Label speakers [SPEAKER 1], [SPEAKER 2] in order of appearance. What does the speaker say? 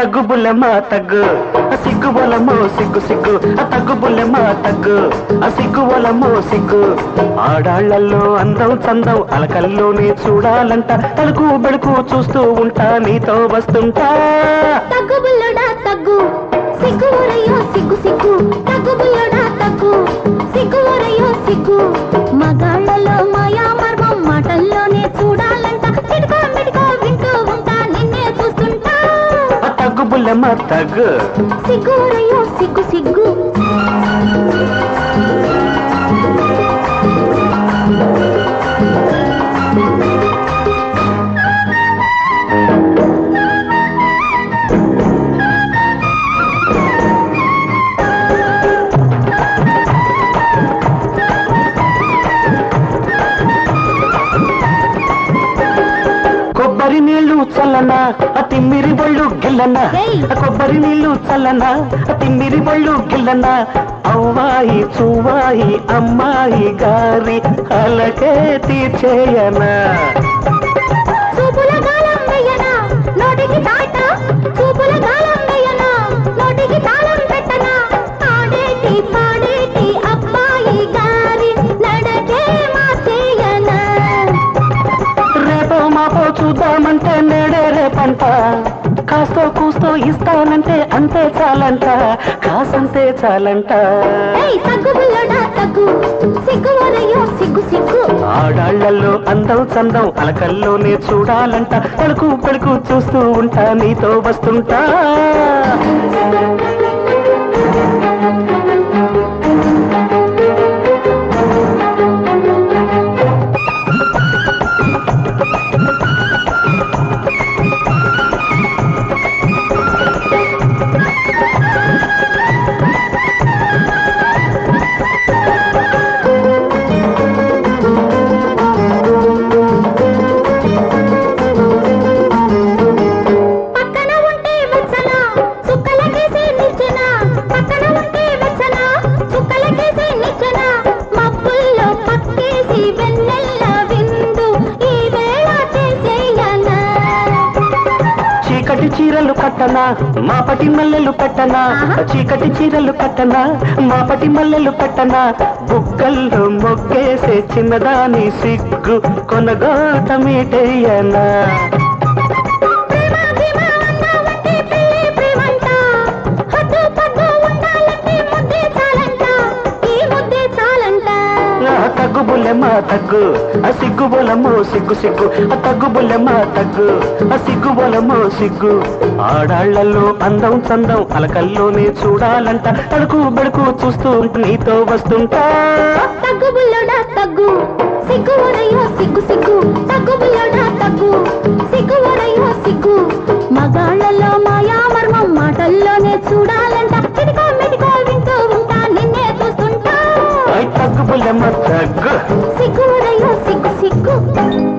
[SPEAKER 1] తగ్గు బుల్లెమ్మ తగ్గు ఆ సిగ్గు బొలమో సిగ్గు సిగ్గు ఆ తగ్గు బుల్లెమ్మ తగ్గు ఆ సిగ్గు బొలమో సిగ్గు ఆడాళ్లలో అందం చందం అలకల్లోనే చూడాలంట తలుకు బెడుకు చూస్తూ ఉంటా నీతో వస్తుంటా
[SPEAKER 2] తగ్గు బుల్లడా తగ్గు సిగ్గు ఊరయ్యో సిగ్గు సిగ్గు తగ్గు బుల్లడా తగ్గు సిగ్గు ఊరయ్యో సిగ్గు మగాళ్ళలో మాయా మర్మం మాటల్లోనే చూడాలంట చిడుకో మిడుకో వింటూ ఉంటా నిన్నే చూస్తుంటా
[SPEAKER 1] ఆ తగ్గు బుల్లెమ్మ తగ్గు
[SPEAKER 2] సిగ్గు ఊరయ్యో సిగ్గు సిగ్గు
[SPEAKER 1] కొబ్బరి నీళ్లు చల్లనా ఆ తిమ్మిరి బళ్ళు గిల్లనా
[SPEAKER 2] ఏయ్.
[SPEAKER 1] ఆ కొబ్బరి నీళ్లు చల్లనా ఆ తిమ్మిరి బళ్ళు గిల్లనా అవ్వాయి చువ్వాయి అమ్మాయి గారి అలకే తీర్చేయనా
[SPEAKER 2] చూపుల గాలం వెయ్యనా నోటికి తాట చూపుల గాలం వెయ్యనా నోటికి తాళం పెట్టనా ఆడేటి పాడేటి అబ్బాయి గారి నడకే మార్చేయనా
[SPEAKER 1] రేపో మాపో చూద్దామంటే నేడే రేపంట కాస్తో కూస్తో ఇస్తానంటే అంతే చాలంట కాసంతే చాలంట
[SPEAKER 2] ఏయ్ తగ్గు బుల్లడా తగ్గు సిగ్గు వరయ్యో సిగ్గు సిగ్గు
[SPEAKER 1] ఆడాళ్లలో అందం చందం అలకల్లోనే చూడాలంట పలుకు పలుకు చూస్తూ ఉంటా నీతో వస్తుంటా
[SPEAKER 2] పక్కన ఉంటే వెచ్చన చుక్కలకేసి నిచ్చెన పక్కన ఉంటే వెచ్చన చుక్కలకేసి నిచ్చెన మబ్బుల్లో పక్కేసి వెన్నెల్ల విందు ఈ వేళ చేసేయనా
[SPEAKER 1] చీకటి చీరలు కట్టనా మాపటి మల్లెలు పెట్టనా
[SPEAKER 2] ఆహా.
[SPEAKER 1] చీకటి చీరలు కట్టనా మాపటి మల్లెలు పెట్టనా బుగ్గల్లో మొగ్గేసే చిన్నదాని సిగ్గు కొనగోటమీటయ్యనా
[SPEAKER 2] ప్రేమ భీమ అన్నావంటే పెళ్ళి ప్రేమంట హద్దు పద్దు ఉండాలంటే ముద్దే చాలంట ఈ ముద్దే చాలంట
[SPEAKER 1] ఆ తగ్గు బుల్లెమ్మ తగ్గు ఆ సిగ్గు బొలమో సిగ్గు సిగ్గు ఆ తగ్గు బుల్లెమ్మ తగ్గు ఆ సిగ్గు బొలమో సిగ్గు ఆడాళ్లలో అందం చందం అలకల్లోనే చూడాలంట తడుకు బెడుకు చూస్తూ నీతో వస్తుంటా
[SPEAKER 2] తగ్గు బుల్లడా తగ్గు సిగ్గు వరయ్యో సిగ్గు సిగ్గు తగ్గు బుల్లడా తగ్గు సిగ్గు వరయ్యో సిగ్గు మగాళ్ళలో మాయా మర్మం మాటల్లోనే చూడాలంట చిటికో మెటికో వింటూ ఉంటా నిన్నే చూస్తుంటా
[SPEAKER 1] ఐ తగ్గు బుల్లెమ్మ తగ్గు
[SPEAKER 2] సిగ్గు వరయ్యో సిగ్గు సిగ్గు